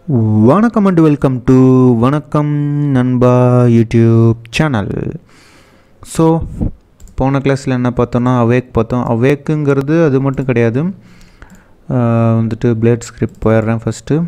வணக்கம் and welcome to வணக்கம் நண்பா யூடியூப் சேனல் ஸோ போன கிளாஸில் என்ன பார்த்தோன்னா அவேக் பார்த்தோம் அவேக்குங்கிறது அது மட்டும் கிடையாது ஆஹ் வந்துட்டு பிளேட் ஸ்கிரிப்ட் போயிடுறேன் first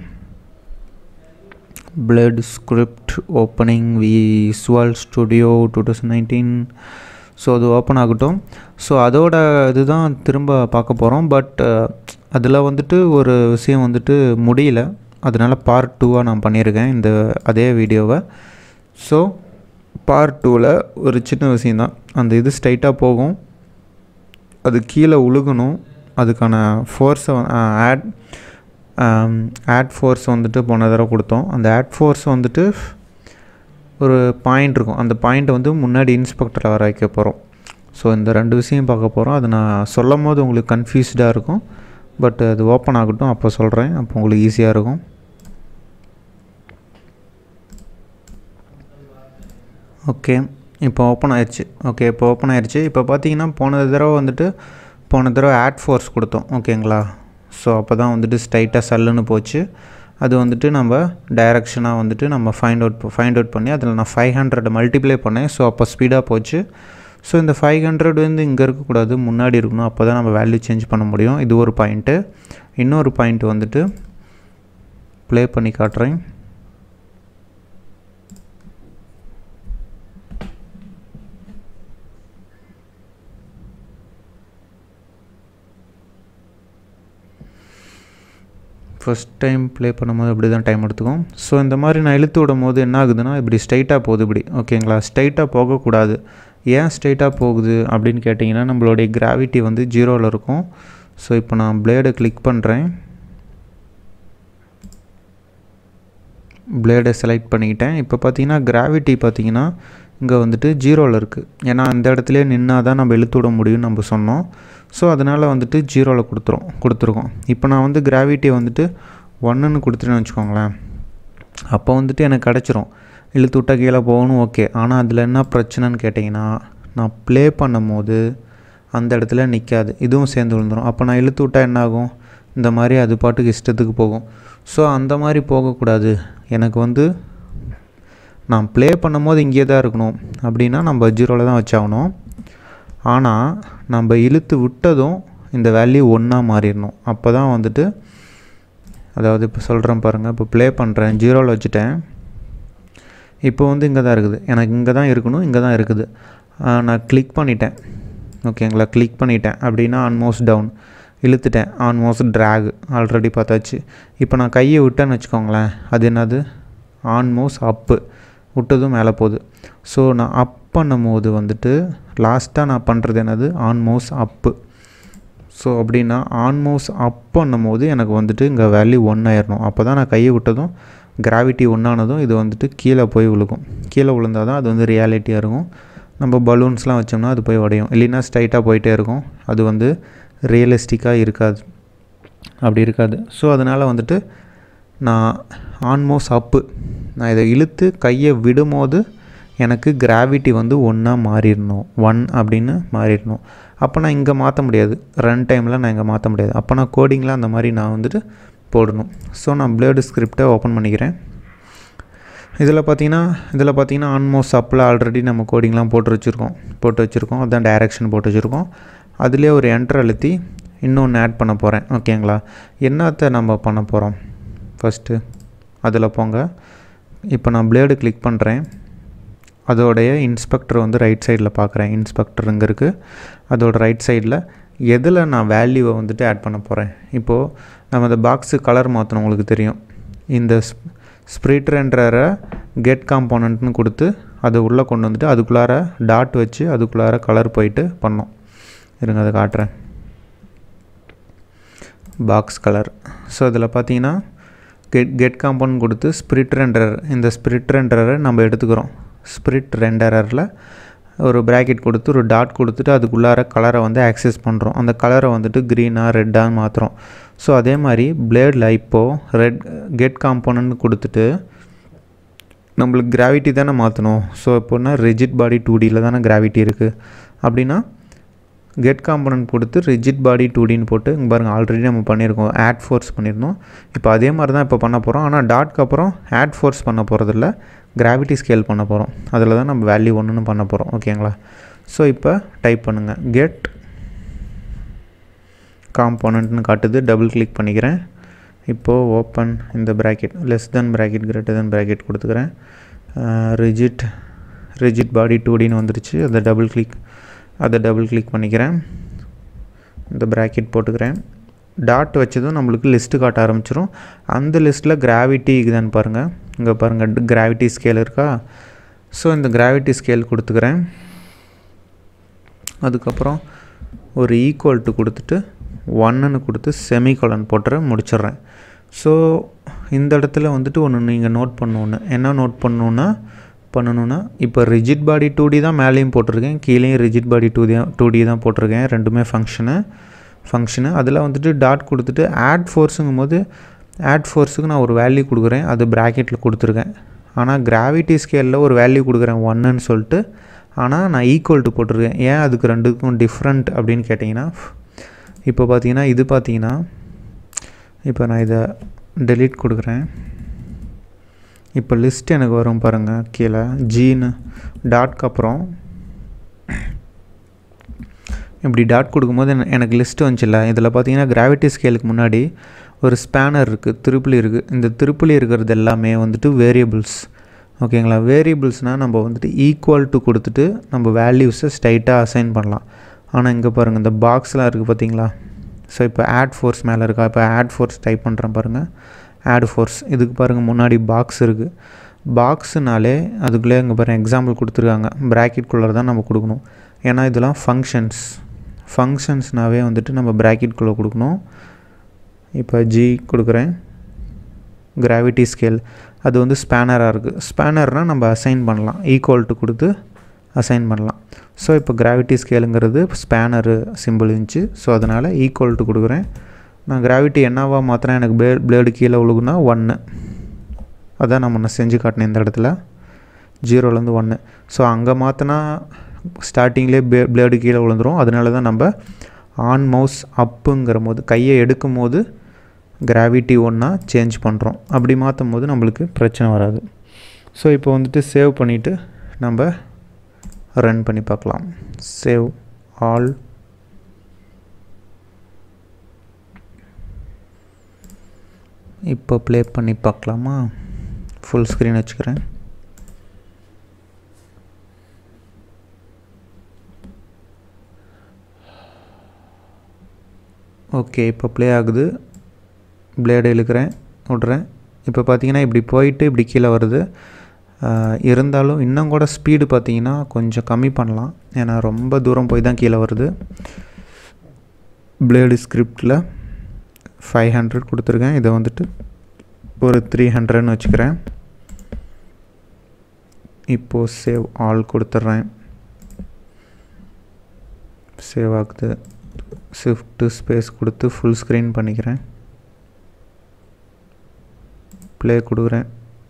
plate script opening Visual Studio two thousand nineteen so அது ஓப்பன் ஆகட்டும் ஸோ அதோட இதுதான் திரும்ப பார்க்க போகிறோம் பட் அதில் வந்துட்டு ஒரு விஷயம் வந்துட்டு முடியல அதனால் பார்ட் டூவாக நான் பண்ணியிருக்கேன் இந்த அதே வீடியோவை ஸோ பார்ட் டூவில் ஒரு சின்ன விஷயந்தான் அந்த இது ஸ்ட்ரைட்டாக போகும் அது கீழே உழுகணும் அதுக்கான ஃபோர்ஸை ஆட் ஆட் ஃபோர்ஸ் வந்துட்டு போன தடவை கொடுத்தோம் அந்த ஆட் ஃபோர்ஸ் வந்துட்டு ஒரு பாயிண்ட் இருக்கும் அந்த பாயிண்ட்டை வந்து முன்னாடி இன்ஸ்பெக்டரில் வர வைக்க போகிறோம் ஸோ இந்த ரெண்டு விஷயம் பார்க்க போகிறோம் அது நான் சொல்லும் போது உங்களுக்கு கன்ஃபியூஸ்டாக இருக்கும் பட் அது ஓப்பன் ஆகட்டும் அப்போ சொல்கிறேன் அப்போ உங்களுக்கு ஈஸியாக இருக்கும் ஓகே இப்போ ஓப்பன் ஆயிடுச்சு ஓகே இப்போ ஓப்பன் ஆயிடுச்சு இப்போ பார்த்தீங்கன்னா போன தடவை வந்துட்டு போன தடவை ஆட் ஃபோர்ஸ் கொடுத்தோம் ஓகேங்களா ஸோ அப்போ தான் வந்துட்டு ஸ்ட்ரைட்டாக சல்லுன்னு போச்சு அது வந்துட்டு நம்ம டைரக்ஷனாக வந்துட்டு நம்ம ஃபைண்ட் அவுட் ஃபைண்ட் அவுட் பண்ணி அதில் நான் ஃபைவ் ஹண்ட்ரட் மல்டிப்ளை பண்ணேன் ஸோ அப்போ ஸ்பீடாக போச்சு ஸோ இந்த ஃபைவ் ஹண்ட்ரட் வந்து இங்கே இருக்கக்கூடாது முன்னாடி இருக்கணும் அப்போ தான் நம்ம வேல்யூ சேஞ்ச் பண்ண முடியும் இது ஒரு பாயிண்ட்டு இன்னொரு பாயிண்ட் வந்துட்டு ப்ளே பண்ணி காட்டுறேன் ஃபஸ்ட் டைம் ப்ளே பண்ணும்போது அப்படி தான் டைம் எடுத்துக்கும் ஸோ இந்த மாதிரி நான் இழுத்து விடும் போது என்ன ஆகுதுன்னா இப்படி ஸ்ட்ரைட்டாக போகுது இப்படி ஓகேங்களா ஸ்ட்ரைட்டாக போகக்கூடாது ஏன் ஸ்ட்ரைட்டாக போகுது அப்படின்னு கேட்டிங்கன்னா நம்மளுடைய கிராவிட்டி வந்து ஜீரோவில் இருக்கும் ஸோ இப்போ நான் பிளேடை கிளிக் பண்ணுறேன் பிளேடை செலக்ட் பண்ணிக்கிட்டேன் இப்போ பார்த்தீங்கன்னா கிராவிட்டி பார்த்தீங்கன்னா இங்கே வந்துட்டு ஜீரோவில் இருக்குது ஏன்னா அந்த இடத்துலையே நின்னா தான் நம்ம இழுத்து விட முடியும்னு நம்ம சொன்னோம் ஸோ அதனால் வந்துட்டு ஜீரோவில் கொடுத்துரும் கொடுத்துருக்கோம் இப்போ நான் வந்து கிராவிட்டி வந்துட்டு ஒன்றுன்னு கொடுத்துட்டேன்னு வச்சுக்கோங்களேன் அப்போ வந்துட்டு எனக்கு கிடச்சிரும் இழுத்து விட்டா கீழே போகணும் ஓகே ஆனால் அதில் என்ன பிரச்சனைன்னு கேட்டிங்கன்னா நான் ப்ளே பண்ணும் போது அந்த இடத்துல நிற்காது இதுவும் சேர்ந்து விழுந்துடும் அப்போ நான் இழுத்து விட்டால் என்ன ஆகும் இந்த மாதிரி அது பாட்டுக்கு இஷ்டத்துக்கு போகும் ஸோ அந்த மாதிரி போகக்கூடாது எனக்கு வந்து நான் ப்ளே பண்ணும்போது இங்கே தான் இருக்கணும் அப்படின்னா நம்ம ஜீரோவில் தான் வச்சாகணும் ஆனால் நம்ம இழுத்து விட்டதும் இந்த வேல்யூ ஒன்றா மாறிடணும் அப்போ தான் வந்துட்டு அதாவது இப்போ சொல்கிறேன் பாருங்கள் இப்போ ப்ளே பண்ணுறேன் ஜீரோவில் வச்சுட்டேன் இப்போ வந்து இங்கே தான் இருக்குது எனக்கு இங்கே தான் இருக்கணும் இங்கே தான் இருக்குது நான் கிளிக் பண்ணிட்டேன் ஓகேங்களா கிளிக் பண்ணிட்டேன் அப்படின்னா ஆல்மோஸ்ட் டவுன் இழுத்துட்டேன் ஆல்மோஸ்ட் ட்ராக் ஆல்ரெடி பார்த்தாச்சு இப்போ நான் கையை விட்டேன்னு வச்சுக்கோங்களேன் அது என்னது ஆல்மோஸ்ட் அப்பு விட்டதும் மேலே போகுது ஸோ நான் அப் பண்ணும் போது வந்துட்டு லாஸ்ட்டாக நான் பண்ணுறது என்னது ஆன்மோஸ் அப்பு ஸோ அப்படின்னா ஆன்மோஸ் அப் பண்ணும் போது எனக்கு வந்துட்டு இங்கே வேல்யூ ஒன் ஆயிடணும் அப்போ தான் நான் கையை விட்டதும் கிராவிட்டி ஒன்றானதும் இது வந்துட்டு கீழே போய் விழுகும் கீழே விழுந்தால் தான் அது வந்து ரியாலிட்டியாக இருக்கும் நம்ம பலூன்ஸ்லாம் வச்சோம்னா அது போய் உடையும் இல்லைன்னா ஸ்ட்ரைட்டாக போயிட்டே இருக்கும் அது வந்து ரியலிஸ்டிக்காக இருக்காது அப்படி இருக்காது ஸோ அதனால் வந்துட்டு நான் ஆன்மோஸ்ட் அப்பு நான் இதை இழுத்து கையை விடும்போது எனக்கு கிராவிட்டி வந்து ஒன்றா மாறிடணும் ஒன் அப்படின்னு மாறிடணும் அப்போ நான் இங்கே மாற்ற முடியாது ரன் டைமில் நான் இங்கே மாற்ற முடியாது அப்போ நான் கோடிங்கில் அந்த மாதிரி நான் வந்துட்டு போடணும் ஸோ நான் பிளேடு ஸ்கிரிப்டை ஓப்பன் பண்ணிக்கிறேன் இதில் பார்த்தீங்கன்னா இதில் பார்த்தீங்கன்னா ஆல்மோஸ்ட் அப்பில் ஆல்ரெடி நம்ம கோடிங்லாம் போட்டு வச்சுருக்கோம் போட்டு வச்சுருக்கோம் அதுதான் டைரக்ஷன் போட்டு வச்சுருக்கோம் அதுலேயே ஒரு என்ட்ரு அழுத்தி இன்னொன்று ஆட் பண்ண போகிறேன் ஓகேங்களா என்னத்தை நம்ம பண்ண போகிறோம் ஃபஸ்ட்டு அதில் போங்க இப்போ நான் பிளேடு கிளிக் பண்ணுறேன் அதோடைய இன்ஸ்பெக்டர் வந்து ரைட் சைடில் பார்க்குறேன் இன்ஸ்பெக்டர் இங்கே இருக்குது அதோட ரைட் சைடில் எதில் நான் வேல்யூவை வந்துட்டு ஆட் பண்ண போகிறேன் இப்போது நம்ம இந்த பாக்ஸு கலர் மாற்றணும் உங்களுக்கு தெரியும் இந்த ஸ்ப்ரிட்ரன்ற கெட் காம்போனண்ட்னு கொடுத்து அதை உள்ளே கொண்டு வந்துட்டு அதுக்குள்ளார டாட் வச்சு அதுக்குள்ளார கலர் போயிட்டு பண்ணோம் இருங்க அதை காட்டுறேன் பாக்ஸ் கலர் ஸோ இதில் பார்த்தீங்கன்னா கெட் கெட் காம்பவுண்ட் கொடுத்து ஸ்பிரிட் ரெண்டர் இந்த ஸ்பிரிட் ரெண்டரை நம்ம எடுத்துக்கிறோம் ஸ்பிரிட் ரெண்டரில் ஒரு ப்ராக்கெட் கொடுத்து ஒரு டாட் கொடுத்துட்டு அதுக்குள்ளார கலரை வந்து ஆக்சஸ் பண்ணுறோம் அந்த கலரை வந்துட்டு க்ரீனாக ரெட்டாக மாற்றுறோம் ஸோ அதே மாதிரி பிளேடில் இப்போது ரெட் கெட் காம்போனன்ட் கொடுத்துட்டு நம்மளுக்கு கிராவிட்டி தானே மாற்றணும் ஸோ இப்போனா ரிஜிட் பாடி டூ டியில் தானே கிராவிட்டி இருக்குது அப்படின்னா கெட் காம்பனன்ட் கொடுத்து ரிஜிட் பாடி டூடின்னு போட்டு இங்கே பாருங்கள் ஆல்ரெடி நம்ம பண்ணியிருக்கோம் ஆட் ஃபோர்ஸ் பண்ணியிருந்தோம் இப்போ அதே மாதிரி தான் இப்போ பண்ண போகிறோம் ஆனால் டாட்க்கு அப்புறம் ஆட் ஃபோர்ஸ் பண்ண போகிறதில்ல கிராவிட்டி ஸ்கேல் பண்ண போகிறோம் அதில் தான் நம்ம வேல்யூ ஒன்றுன்னு பண்ண போகிறோம் ஓகேங்களா ஸோ இப்போ டைப் பண்ணுங்கள் கெட் காம்போனண்ட்னு காட்டுது டபுள் கிளிக் பண்ணிக்கிறேன் இப்போது ஓப்பன் இந்த bracket less than bracket greater than bracket கொடுத்துக்கிறேன் ரிஜிட் ரிஜிட் பாடி டூடின்னு வந்துருச்சு அதை டபுள் கிளிக் அதை டபுள் கிளிக் பண்ணிக்கிறேன் இந்த ப்ராக்கெட் போட்டுக்கிறேன் டாட் வச்சதும் நம்மளுக்கு லிஸ்ட்டு காட்ட ஆரம்பிச்சிரும் அந்த லிஸ்ட்டில் கிராவிட்டி இதுதான்னு பாருங்கள் இங்கே பாருங்கள் கிராவிட்டி ஸ்கேல் இருக்கா ஸோ இந்த கிராவிட்டி ஸ்கேல் கொடுத்துக்கிறேன் அதுக்கப்புறம் ஒரு ஈக்குவல் டு கொடுத்துட்டு ஒன்னுன்னு கொடுத்து செமிகாலன் போட்டுற முடிச்சிடுறேன் ஸோ இந்த இடத்துல வந்துட்டு ஒன்று நீங்கள் நோட் பண்ணணும் என்ன நோட் பண்ணணுன்னா பண்ணணுன்னா இப்போ ரிஜிட் பாடி டூ டி தான் மேலேயும் போட்டிருக்கேன் கீழேயும் ரிஜிட் பாடி டூ தான் டூ டி தான் போட்டிருக்கேன் ரெண்டுமே ஃபங்க்ஷனு ஃபங்க்ஷனு அதில் வந்துட்டு டாட் கொடுத்துட்டு ஆட் ஃபோர்ஸுங்கும் போது ஆட் ஃபோர்ஸுக்கு நான் ஒரு வேல்யூ கொடுக்குறேன் அது ப்ராக்கெட்டில் கொடுத்துருக்கேன் ஆனால் கிராவிட்டி ஸ்கேலில் ஒரு வேல்யூ கொடுக்குறேன் ஒன்னுன்னு சொல்லிட்டு ஆனால் நான் ஈக்குவல் டு போட்டிருக்கேன் ஏன் அதுக்கு ரெண்டுக்கும் டிஃப்ரெண்ட் அப்படின்னு கேட்டிங்கன்னா இப்போ பார்த்தீங்கன்னா இது பார்த்தீங்கன்னா இப்போ நான் இதை டெலீட் கொடுக்குறேன் இப்போ லிஸ்ட் எனக்கு வரும் பாருங்கள் கீழே ஜீனு டாட்க்கு அப்புறம் இப்படி டாட் கொடுக்கும்போது என- எனக்கு லிஸ்ட் வந்துச்சுல்ல இதில் பார்த்தீங்கன்னா கிராவிட்டி ஸ்கேலுக்கு முன்னாடி ஒரு ஸ்பேனர் இருக்குது திருப்புளி இருக்குது இந்த திருப்புளி இருக்கிறது எல்லாமே வந்துட்டு வேரியபிள்ஸ் ஓகேங்களா வேரியபிள்ஸ்னால் நம்ம வந்துட்டு ஈக்குவல் டு கொடுத்துட்டு நம்ம வேல்யூஸை ஸ்ட்ரைட்டாக அசைன் பண்ணலாம் ஆனால் இங்கே பாருங்கள் இந்த பாக்ஸ்லாம் இருக்குது பார்த்தீங்களா ஸோ இப்போ ஆட் ஃபோர்ஸ் மேலே இருக்கா இப்போ ஆட் ஃபோர்ஸ் டைப் பண்ணுறேன் பாருங்கள் ஆட் ஃபோர்ஸ் இதுக்கு பாருங்கள் முன்னாடி பாக்ஸ் இருக்குது பாக்ஸுனாலே அதுக்குள்ளே இங்கே பாருங்கள் எக்ஸாம்பிள் கொடுத்துருக்காங்க ப்ராக்கெட்குள்ளே தான் நம்ம கொடுக்கணும் ஏன்னா இதெல்லாம் ஃபங்க்ஷன்ஸ் ஃபங்க்ஷன்ஸ்னாவே வந்துட்டு நம்ம ப்ராக்கெட்குள்ளே கொடுக்கணும் இப்போ ஜி கொடுக்குறேன் கிராவிட்டி ஸ்கேல் அது வந்து ஸ்பேனராக இருக்குது ஸ்பேனர்னால் நம்ம அசைன் பண்ணலாம் ஈக்குவல் டு கொடுத்து அசைன் பண்ணலாம் ஸோ இப்போ கிராவிட்டி ஸ்கேலுங்கிறது ஸ்பேனரு சிம்பிள் இருந்துச்சு ஸோ அதனால் ஈக்குவல் டு கொடுக்குறேன் நான் கிராவிட்டி என்னவா மாத்திரம் எனக்கு பிளே பிளேடு கீழே விழுகுனா ஒன்று அதான் நான் முன்ன செஞ்சு காட்டினேன் இந்த இடத்துல ஜீரோலேருந்து ஒன்று ஸோ அங்கே மாற்றினா ஸ்டார்டிங்லேயே பே பிளேடு கீழே விழுந்துரும் அதனால தான் நம்ம ஆன் மவுஸ் அப்புங்கிற போது கையை எடுக்கும் போது கிராவிட்டி ஒன்றா சேஞ்ச் பண்ணுறோம் அப்படி மாற்றும் போது நம்மளுக்கு பிரச்சனை வராது ஸோ இப்போ வந்துட்டு சேவ் பண்ணிவிட்டு நம்ம ரன் பண்ணி பார்க்கலாம் சேவ் ஆல் இப்போ ப்ளே பண்ணி பார்க்கலாமா ஃபுல் ஸ்க்ரீன் வச்சுக்கிறேன் ஓகே இப்போ ப்ளே ஆகுது பிளேடு இழுக்கிறேன் விட்றேன் இப்போ பார்த்தீங்கன்னா இப்படி போயிட்டு இப்படி கீழே வருது ஆஹ் இருந்தாலும் இன்னும் கூட ஸ்பீடு பார்த்தீங்கன்னா கொஞ்சம் கம்மி பண்ணலாம் ஏன்னா ரொம்ப தூரம் போய் தான் கீழே வருது பிளேடு ஸ்கிரிப்டில் ஃபைவ் ஹண்ட்ரட் கொடுத்துருக்கேன் இதை வந்துட்டு ஒரு த்ரீ ஹண்ட்ரட்னு வச்சுக்கிறேன் இப்போது சேவ் ஆல் கொடுத்துட்றேன் சேவ் ஆகுது ஷிஃப்ட்டு ஸ்பேஸ் கொடுத்து ஃபுல் ஸ்க்ரீன் பண்ணிக்கிறேன் ப்ளே கொடுக்குறேன்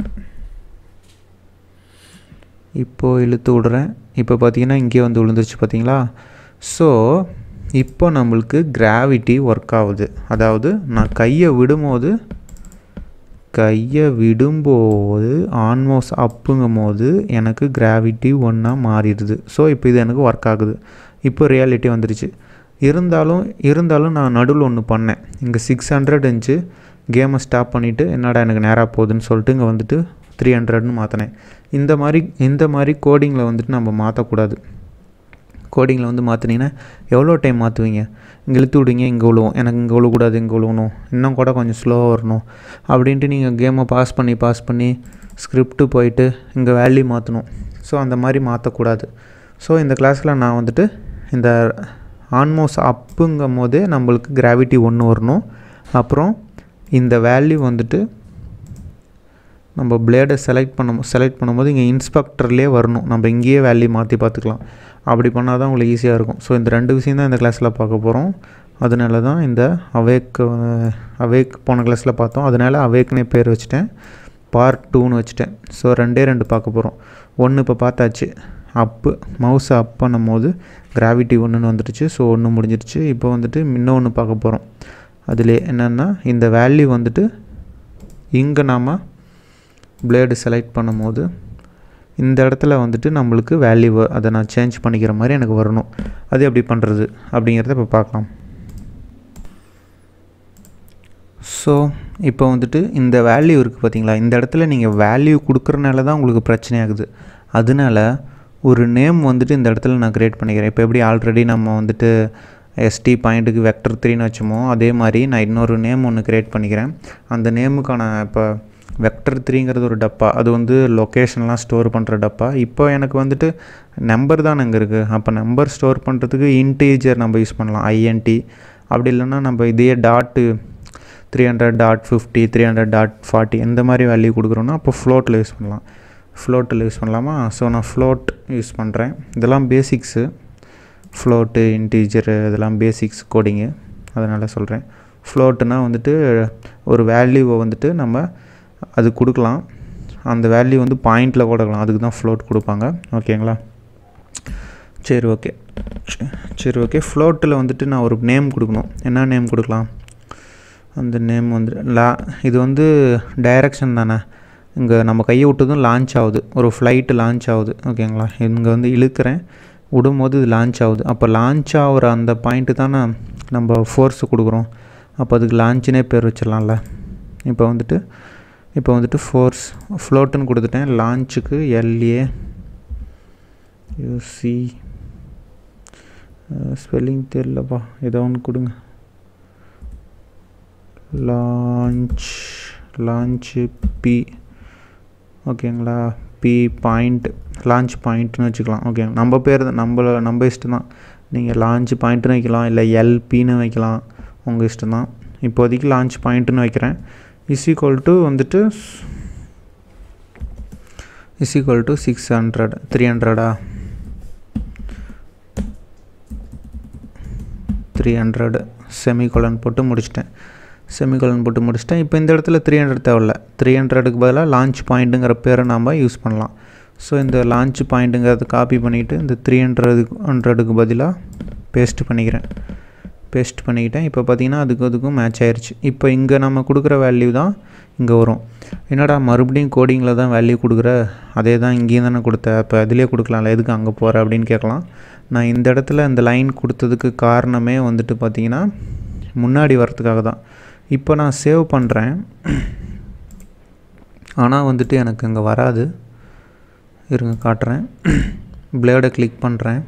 இப்போது இழுத்து விடுறேன் இப்போ பார்த்தீங்கன்னா இங்கே வந்து விழுந்துருச்சு பார்த்தீங்களா ஸோ இப்போ நம்மளுக்கு கிராவிட்டி ஒர்க் ஆகுது அதாவது நான் கையை விடும்போது கையை விடும்போது ஆன்மோஸ் அப்புங்கும் போது எனக்கு கிராவிட்டி ஒன்றா மாறிடுது ஸோ இப்போ இது எனக்கு ஒர்க் ஆகுது இப்போ ரியாலிட்டி வந்துருச்சு இருந்தாலும் இருந்தாலும் நான் நடுவில் ஒன்று பண்ணேன் இங்கே சிக்ஸ் ஹண்ட்ரட் இருந்துச்சு கேமை ஸ்டாப் பண்ணிவிட்டு என்னடா எனக்கு நேராக போகுதுன்னு சொல்லிட்டு இங்கே வந்துட்டு த்ரீ ஹண்ட்ரட்னு மாற்றினேன் இந்த மாதிரி இந்த மாதிரி கோடிங்கில் வந்துட்டு நம்ம மாற்றக்கூடாது கோடிங்கில் வந்து மாற்றினீங்கன்னா எவ்வளோ டைம் மாற்றுவீங்க இங்கே இழுத்து விடுங்க இங்கே விழுவும் எனக்கு இங்கே விழக்கூடாது இங்கே விழுவணும் இன்னும் கூட கொஞ்சம் ஸ்லோவாக வரணும் அப்படின்ட்டு நீங்கள் கேமை பாஸ் பண்ணி பாஸ் பண்ணி ஸ்கிரிப்ட்டு போயிட்டு இங்கே வேல்யூ மாற்றணும் ஸோ அந்த மாதிரி மாற்றக்கூடாது ஸோ இந்த கிளாஸில் நான் வந்துட்டு இந்த ஆன்மோஸ் அப்புங்கும் போதே நம்மளுக்கு கிராவிட்டி ஒன்று வரணும் அப்புறம் இந்த வேல்யூ வந்துட்டு நம்ம பிளேடை செலக்ட் பண்ணும் செலக்ட் பண்ணும்போது இங்கே இன்ஸ்பெக்டர்லேயே வரணும் நம்ம இங்கேயே வேல்யூ மாற்றி பார்த்துக்கலாம் அப்படி பண்ணால் தான் உங்களுக்கு ஈஸியாக இருக்கும் ஸோ இந்த ரெண்டு விஷயம் தான் இந்த கிளாஸில் பார்க்க போகிறோம் அதனால தான் இந்த அவேக் அவேக் போன கிளாஸில் பார்த்தோம் அதனால் அவேக்னே பேர் வச்சுட்டேன் பார்ட் டூன்னு வச்சுட்டேன் ஸோ ரெண்டே ரெண்டு பார்க்க போகிறோம் ஒன்று இப்போ பார்த்தாச்சு அப்பு மவுஸை அப் பண்ணும் போது கிராவிட்டி ஒன்றுன்னு வந்துடுச்சு ஸோ ஒன்று முடிஞ்சிருச்சு இப்போ வந்துட்டு இன்னும் ஒன்று பார்க்க போகிறோம் அதில் என்னென்னா இந்த வேல்யூ வந்துட்டு இங்கே நாம் பிளேடு செலக்ட் பண்ணும்போது இந்த இடத்துல வந்துட்டு நம்மளுக்கு வேல்யூ அதை நான் சேஞ்ச் பண்ணிக்கிற மாதிரி எனக்கு வரணும் அது எப்படி பண்ணுறது அப்படிங்கிறத இப்போ பார்க்கலாம் ஸோ இப்போ வந்துட்டு இந்த வேல்யூ இருக்குது பார்த்தீங்களா இந்த இடத்துல நீங்கள் வேல்யூ கொடுக்குறனால தான் உங்களுக்கு பிரச்சனையாகுது அதனால ஒரு நேம் வந்துட்டு இந்த இடத்துல நான் க்ரியேட் பண்ணிக்கிறேன் இப்போ எப்படி ஆல்ரெடி நம்ம வந்துட்டு எஸ்டி பாயிண்ட்டுக்கு வெக்டர் த்ரீன்னு வச்சோமோ அதே மாதிரி நான் இன்னொரு நேம் ஒன்று க்ரியேட் பண்ணிக்கிறேன் அந்த நேமுக்கான இப்போ வெக்டர் த்ரீங்கிறது ஒரு டப்பா அது வந்து லொக்கேஷன்லாம் ஸ்டோர் பண்ணுற டப்பா இப்போ எனக்கு வந்துட்டு நம்பர் தான் அங்கே இருக்குது அப்போ நம்பர் ஸ்டோர் பண்ணுறதுக்கு இன்டீஜர் நம்ம யூஸ் பண்ணலாம் ஐஎன்டி அப்படி இல்லைன்னா நம்ம இதே dot three hundred dot fifty three hundred dot forty இந்த மாதிரி வேல்யூ கொடுக்குறோன்னா அப்போ ஃப்ளோட்டில் யூஸ் பண்ணலாம் ஃப்ளோட்டில் யூஸ் பண்ணலாமா ஸோ நான் ஃப்ளோட் யூஸ் பண்ணுறேன் இதெல்லாம் பேசிக்ஸு ஃப்ளோட்டு இன்டீஜரு இதெல்லாம் பேசிக்ஸ் கோடிங்கு அதனால் சொல்கிறேன் ஃப்ளோட்டுனா வந்துட்டு ஒரு வேல்யூவை வந்துட்டு நம்ம அது கொடுக்கலாம் அந்த வேல்யூ வந்து பாயிண்டில் கொடுக்கலாம் அதுக்கு தான் ஃப்ளோட் கொடுப்பாங்க ஓகேங்களா சரி ஓகே சரி ஓகே ஃப்ளோட்டில் வந்துட்டு நான் ஒரு நேம் கொடுக்கணும் என்ன நேம் கொடுக்கலாம் அந்த நேம் வந்து லா இது வந்து டைரக்ஷன் தானே இங்கே நம்ம கையை விட்டதும் லான்ச் ஆகுது ஒரு ஃப்ளைட்டு லான்ச் ஆகுது ஓகேங்களா இங்கே வந்து இழுக்கிறேன் விடும்போது இது லான்ச் ஆகுது அப்போ லான்ச் ஆகிற அந்த பாயிண்ட்டு தானே நம்ம ஃபோர்ஸு கொடுக்குறோம் அப்போ அதுக்கு லான்ச்சுனே பேர் வச்சிடலாம்ல இப்போ வந்துட்டு இப்போ வந்துட்டு ஃபோர்ஸ் ஃப்ளோட்டுன்னு கொடுத்துட்டேன் லான்ச்சுக்கு எல்ஏ யூசி ஸ்பெல்லிங் தெரிலப்பா ஏதோ ஒன்று கொடுங்க லான்ச் லான்ச்சு பி ஓகேங்களா பி பாயிண்ட் லான்ச் பாயிண்ட்னு வச்சுக்கலாம் ஓகே நம்ம பேர் தான் நம்ம நம்ம இஷ்டம் தான் நீங்கள் லான்ச் பாயிண்ட்டுன்னு வைக்கலாம் இல்லை எல்பின்னு வைக்கலாம் உங்கள் இஷ்டம் தான் இப்போதைக்கு லான்ச் பாயிண்ட்டுன்னு வைக்கிறேன் இஸ் ஈக்குவல் டு வந்துட்டு is equal to six hundred three ஹண்ட்ரடா த்ரீ ஹண்ட்ரட் செமிகோலன் போட்டு முடிச்சிட்டேன் செமிகோலன் போட்டு முடிச்சிட்டேன் இப்போ இந்த இடத்துல த்ரீ ஹண்ட்ரட் தேவையில்ல த்ரீ ஹண்ட்ரடுக்கு பதிலாக லான்ச் பாயிண்ட்டுங்கிற பேரை நாம் யூஸ் பண்ணலாம் ஸோ இந்த லான்ச் பாயிண்ட்டுங்கிறத காப்பி பண்ணிவிட்டு இந்த த்ரீ ஹண்ட்ரடு ஹண்ட்ரடுக்கு பதிலாக பேஸ்ட் பண்ணிக்கிறேன் பேஸ்ட் பண்ணிக்கிட்டேன் இப்போ பார்த்தீங்கன்னா அதுக்கு அதுக்கும் மேட்ச் ஆயிடுச்சு இப்போ இங்கே நம்ம கொடுக்குற வேல்யூ தான் இங்கே வரும் என்னடா மறுபடியும் கோடிங்கில் தான் வேல்யூ கொடுக்குற அதே தான் இங்கேயும் தானே கொடுத்த இப்போ அதிலே கொடுக்கலாம்ல எதுக்கு அங்கே போகிற அப்படின்னு கேட்கலாம் நான் இந்த இடத்துல இந்த லைன் கொடுத்ததுக்கு காரணமே வந்துட்டு பார்த்தீங்கன்னா முன்னாடி வரத்துக்காக தான் இப்போ நான் சேவ் பண்ணுறேன் ஆனால் வந்துட்டு எனக்கு அங்கே வராது இருங்க காட்டுறேன் பிளேடை கிளிக் பண்ணுறேன்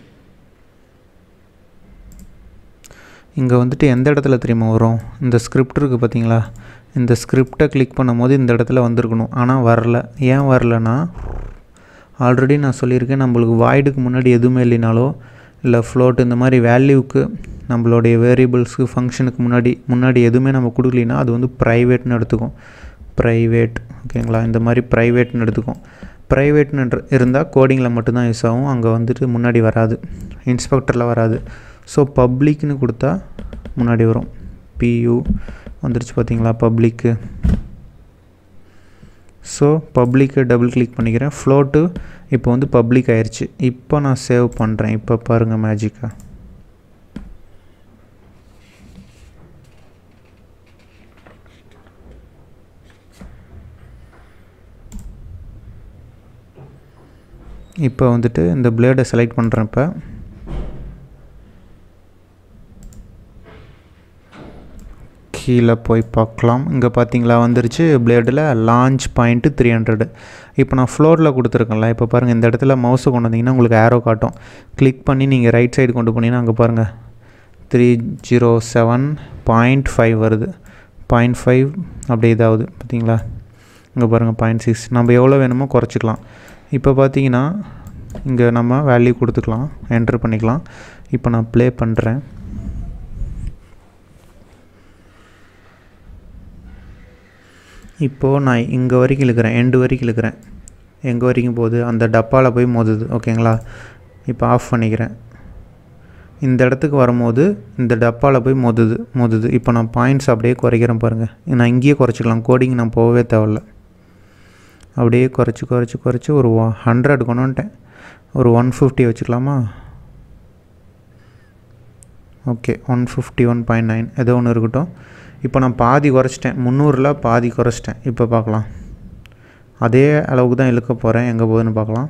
இங்கே வந்துட்டு எந்த இடத்துல தெரியுமா வரும் இந்த ஸ்கிரிப்ட் இருக்குது பார்த்தீங்களா இந்த ஸ்கிரிப்டை கிளிக் பண்ணும்போது இந்த இடத்துல வந்திருக்கணும் ஆனால் வரல ஏன் வரலனா ஆல்ரெடி நான் சொல்லியிருக்கேன் நம்மளுக்கு வாய்டுக்கு முன்னாடி எதுவுமே இல்லைனாலோ இல்லை ஃப்ளோட் இந்த மாதிரி வேல்யூவுக்கு நம்மளுடைய வேரியபிள்ஸுக்கு ஃபங்க்ஷனுக்கு முன்னாடி முன்னாடி எதுவுமே நம்ம கொடுக்கலினா அது வந்து ப்ரைவேட்னு எடுத்துக்கும் ப்ரைவேட் ஓகேங்களா இந்த மாதிரி ப்ரைவேட்னு எடுத்துக்கும் ப்ரைவேட்னு இருந்தால் கோடிங்கில் மட்டும்தான் யூஸ் ஆகும் அங்கே வந்துட்டு முன்னாடி வராது இன்ஸ்பெக்டரில் வராது ஸோ பப்ளிக்னு கொடுத்தா முன்னாடி வரும் பியூ வந்துருச்சு பார்த்தீங்களா பப்ளிக்கு ஸோ பப்ளிக்கு டபுள் கிளிக் பண்ணிக்கிறேன் ஃப்ளோட்டு இப்போ வந்து பப்ளிக் ஆயிடுச்சு இப்போ நான் சேவ் பண்ணுறேன் இப்போ பாருங்கள் மேஜிக்கா இப்போ வந்துட்டு இந்த பிளேடை செலக்ட் பண்ணுறேன் இப்போ கீழே போய் பார்க்கலாம் இங்கே பார்த்தீங்களா வந்துருச்சு பிளேடில் லான்ச் பாயிண்ட்டு த்ரீ ஹண்ட்ரடு இப்போ நான் ஃப்ளோரில் கொடுத்துருக்கேன்ல இப்போ பாருங்கள் இந்த இடத்துல மவுஸை கொண்டு வந்தீங்கன்னா உங்களுக்கு ஏரோ காட்டும் கிளிக் பண்ணி நீங்கள் ரைட் சைடு கொண்டு போனீங்கன்னா அங்கே பாருங்கள் three zero seven point five வருது பாயிண்ட் ஃபைவ் அப்படி இதாகுது பார்த்தீங்களா இங்கே பாருங்கள் பாயிண்ட் சிக்ஸ் நம்ம எவ்வளோ வேணுமோ குறைச்சிக்கலாம் இப்போ பார்த்தீங்கன்னா இங்கே நம்ம வேல்யூ கொடுத்துக்கலாம் என்ட்ரு பண்ணிக்கலாம் இப்போ நான் ப்ளே பண்ணுறேன் இப்போது நான் இங்கே வரைக்கும் இழுக்கிறேன் எண்டு வரைக்கும் இழுக்கிறேன் எங்கே வரைக்கும் போகுது அந்த டப்பாவில் போய் மோதுது ஓகேங்களா இப்போ ஆஃப் பண்ணிக்கிறேன் இந்த இடத்துக்கு வரும்போது இந்த டப்பாவில் போய் மோதுது மோதுது இப்போ நான் பாயிண்ட்ஸ் அப்படியே குறைக்கிறேன் பாருங்கள் நான் இங்கேயே குறைச்சிக்கலாம் கோடிங் நான் போகவே தேவையில்ல அப்படியே குறைச்சி குறைச்சி குறைச்சி ஒரு ஹண்ட்ரட் கொண்டு வந்துட்டேன் ஒரு ஒன் ஃபிஃப்டி வச்சுக்கலாமா okay one fifty one point nine ஏதோ ஒன்று இருக்கட்டும் இப்போ நான் பாதி குறைச்சிட்டேன் முந்நூறில் பாதி குறைச்சிட்டேன் இப்போ பார்க்கலாம் அதே அளவுக்கு தான் இழுக்க போகிறேன் எங்கே போகுதுன்னு பார்க்கலாம்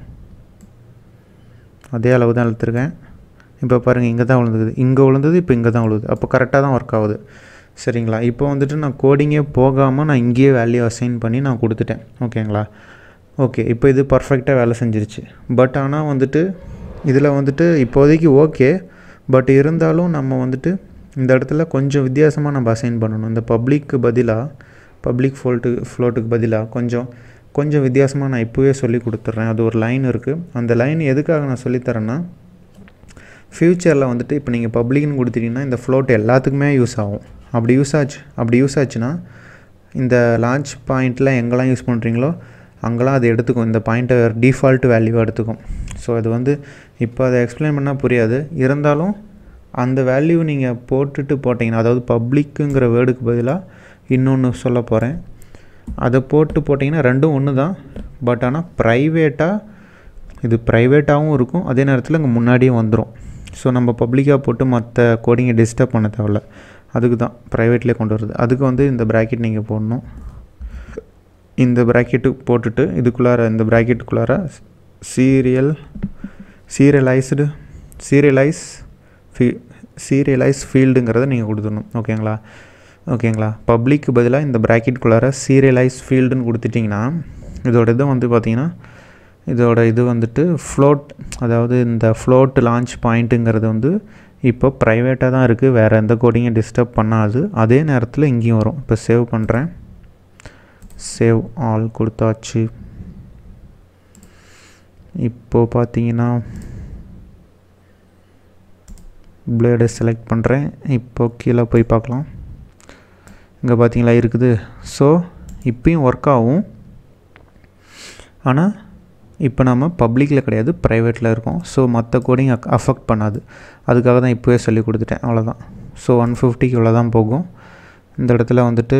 அதே அளவு தான் இழுத்துருக்கேன் இப்போ பாருங்கள் இங்கே தான் விழுந்துக்குது இங்கே விழுந்தது இப்போ இங்கே தான் விழுது அப்போ கரெக்டாக தான் ஒர்க் ஆகுது சரிங்களா இப்போ வந்துட்டு நான் கோடிங்கே போகாமல் நான் இங்கேயே வேல்யூ அசைன் பண்ணி நான் கொடுத்துட்டேன் ஓகேங்களா ஓகே இப்போ இது பர்ஃபெக்டாக வேலை செஞ்சிருச்சு பட் ஆனால் வந்துட்டு இதில் வந்துட்டு இப்போதைக்கு ஓகே பட் இருந்தாலும் நம்ம வந்துட்டு இந்த இடத்துல கொஞ்சம் வித்தியாசமாக நம்ம அசைன் பண்ணணும் இந்த பப்ளிக்கு பதிலாக பப்ளிக் ஃபோல்ட்டு ஃப்ளோட்டுக்கு பதிலாக கொஞ்சம் கொஞ்சம் வித்தியாசமாக நான் இப்போவே சொல்லி கொடுத்துட்றேன் அது ஒரு லைன் இருக்குது அந்த லைன் எதுக்காக நான் சொல்லித்தரேன்னா ஃப்யூச்சரில் வந்துட்டு இப்போ நீங்கள் பப்ளிக்னு கொடுத்துட்டீங்கன்னா இந்த ஃப்ளோட் எல்லாத்துக்குமே யூஸ் ஆகும் அப்படி யூஸ் ஆச்சு அப்படி யூஸ் ஆச்சுன்னா இந்த லான்ச் பாயிண்ட்டில் எங்கெல்லாம் யூஸ் பண்ணுறீங்களோ அங்கெல்லாம் அது எடுத்துக்கும் இந்த பாயிண்ட்டை டிஃபால்ட் வேல்யூவாக எடுத்துக்கும் ஸோ அது வந்து இப்போ அதை எக்ஸ்பிளைன் பண்ணால் புரியாது இருந்தாலும் அந்த வேல்யூ நீங்கள் போட்டுட்டு போட்டிங்கன்னா அதாவது பப்ளிக்குங்கிற வேர்டுக்கு பதிலாக இன்னொன்று சொல்ல போகிறேன் அதை போட்டு போட்டிங்கன்னா ரெண்டும் ஒன்று தான் பட் ஆனால் ப்ரைவேட்டாக இது ப்ரைவேட்டாகவும் இருக்கும் அதே நேரத்தில் இங்கே முன்னாடியும் வந்துடும் ஸோ நம்ம பப்ளிக்காக போட்டு மற்ற கோடிங்கை டிஸ்டர்ப் பண்ண தேவையில்ல அதுக்கு தான் ப்ரைவேட்லேயே கொண்டு வருது அதுக்கு வந்து இந்த ப்ராக்கெட் நீங்கள் போடணும் இந்த ப்ராக்கெட்டு போட்டுட்டு இதுக்குள்ளார இந்த ப்ராக்கெட்டுக்குள்ளார சீரியல் சீரியலைஸ்டு சீரியலைஸ் ஃபீ சீரியலைஸ் ஃபீல்டுங்கிறத நீங்கள் கொடுத்துடணும் ஓகேங்களா ஓகேங்களா பப்ளிக்கு பதிலாக இந்த ப்ராக்கெட்டுக்குள்ளார சீரியலைஸ் ஃபீல்டுன்னு கொடுத்துட்டிங்கன்னா இதோட இது வந்து பார்த்திங்கன்னா இதோட இது வந்துட்டு ஃப்ளோட் அதாவது இந்த ஃப்ளோட் லான்ச் பாயிண்ட்டுங்கிறது வந்து இப்போ ப்ரைவேட்டாக தான் இருக்குது வேறு எந்த கோடிங்கும் டிஸ்டர்ப் பண்ணாது அதே நேரத்தில் இங்கேயும் வரும் இப்போ சேவ் பண்ணுறேன் சேவ் ஆல் கொடுத்தாச்சு இப்போது பார்த்தீங்கன்னா பிளேடை செலக்ட் பண்ணுறேன் இப்போ கீழே போய் பார்க்கலாம் இங்கே பார்த்தீங்களா இருக்குது ஸோ இப்பயும் ஒர்க் ஆகும் ஆனால் இப்போ நம்ம பப்ளிக்கில் கிடையாது ப்ரைவேட்டில் இருக்கோம் ஸோ மற்ற கோடிங் அக் அஃபெக்ட் பண்ணாது அதுக்காக தான் இப்போவே சொல்லி கொடுத்துட்டேன் அவ்வளோதான் ஸோ ஒன் ஃபிஃப்டிக்கு இவ்வளோ தான் போகும் இந்த இடத்துல வந்துட்டு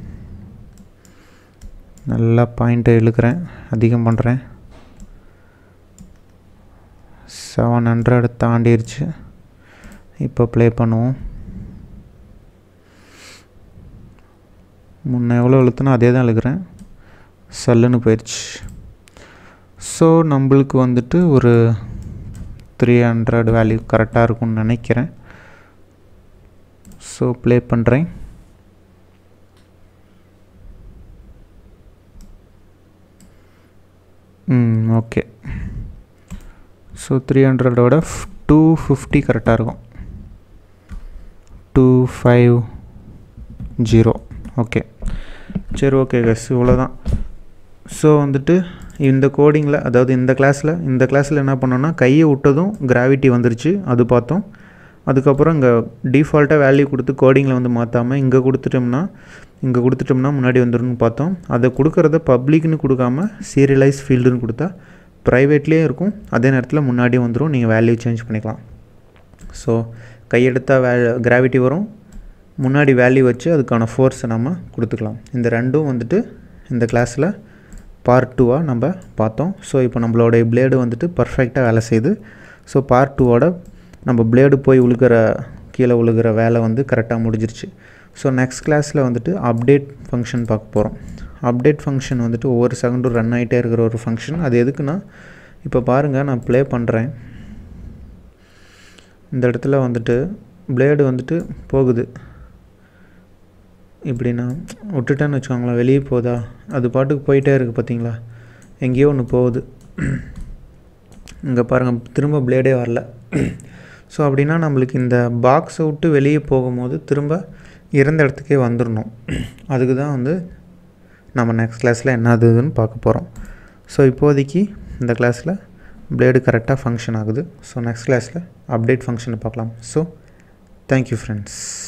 நல்லா பாயிண்ட்டை இழுக்கிறேன் அதிகம் பண்ணுறேன் செவன் ஹண்ட்ரட் தாண்டிருச்சு இப்போ ப்ளே பண்ணுவோம் முன்ன எவ்வளோ இழுத்துனோ அதே தான் இழுக்கிறேன் சல்லுன்னு போயிடுச்சு ஸோ நம்மளுக்கு வந்துட்டு ஒரு த்ரீ ஹண்ட்ரட் வேல்யூ கரெக்டாக இருக்கும்னு நினைக்கிறேன் ஸோ ப்ளே பண்ணுறேன் ம் ஓகே ஸோ த்ரீ ஹண்ட்ரடோட டூ ஃபிஃப்டி கரெக்டாக இருக்கும் டூ ஃபைவ் ஜீரோ ஓகே சரி ஓகே கஸ் இவ்வளோதான் ஸோ வந்துட்டு இந்த கோடிங்கில் அதாவது இந்த கிளாஸில் இந்த கிளாஸில் என்ன பண்ணோன்னா கையை விட்டதும் கிராவிட்டி வந்துருச்சு அது பார்த்தோம் அதுக்கப்புறம் இங்கே டிஃபால்ட்டாக வேல்யூ கொடுத்து கோடிங்கில் வந்து மாற்றாமல் இங்கே கொடுத்துட்டோம்னா இங்கே கொடுத்துட்டோம்னா முன்னாடி வந்துடும்னு பார்த்தோம் அதை கொடுக்குறத பப்ளிக்னு கொடுக்காம சீரியலைஸ் ஃபீல்டுன்னு கொடுத்தா ப்ரைவேட்லேயே இருக்கும் அதே நேரத்தில் முன்னாடியும் வந்துடும் நீங்கள் வேல்யூ சேஞ்ச் பண்ணிக்கலாம் ஸோ கையெடுத்தால் வே கிராவிட்டி வரும் முன்னாடி வேல்யூ வச்சு அதுக்கான ஃபோர்ஸை நம்ம கொடுத்துக்கலாம் இந்த ரெண்டும் வந்துட்டு இந்த கிளாஸில் பார்ட் டூவாக நம்ம பார்த்தோம் ஸோ இப்போ நம்மளோடைய பிளேடு வந்துட்டு பர்ஃபெக்டாக வேலை செய்யுது ஸோ பார்ட் டூவோட நம்ம பிளேடு போய் உழுகிற கீழே உழுகிற வேலை வந்து கரெக்டாக முடிஞ்சிருச்சு ஸோ நெக்ஸ்ட் கிளாஸில் வந்துட்டு அப்டேட் ஃபங்க்ஷன் பார்க்க போகிறோம் அப்டேட் ஃபங்க்ஷன் வந்துட்டு ஒவ்வொரு செகண்டும் ரன் ஆகிட்டே இருக்கிற ஒரு ஃபங்க்ஷன் அது எதுக்குன்னா இப்போ பாருங்கள் நான் ப்ளே பண்ணுறேன் இந்த இடத்துல வந்துட்டு பிளேடு வந்துட்டு போகுது இப்படி நான் விட்டுட்டேன்னு வச்சுக்கோங்களேன் வெளியே போதா அது பாட்டுக்கு போயிட்டே இருக்குது பார்த்தீங்களா எங்கேயோ ஒன்று போகுது இங்கே பாருங்கள் திரும்ப பிளேடே வரல ஸோ அப்படின்னா நம்மளுக்கு இந்த பாக்ஸை விட்டு வெளியே போகும்போது திரும்ப இறந்த இடத்துக்கே வந்துடணும் அதுக்கு தான் வந்து நம்ம நெக்ஸ்ட் கிளாஸில் என்னதுன்னு பார்க்க போகிறோம் ஸோ இப்போதைக்கு இந்த கிளாஸில் பிளேடு கரெக்டாக ஃபங்க்ஷன் ஆகுது ஸோ நெக்ஸ்ட் கிளாஸில் அப்டேட் ஃபங்க்ஷனை பார்க்கலாம் ஸோ தேங்க்யூ ஃப்ரெண்ட்ஸ்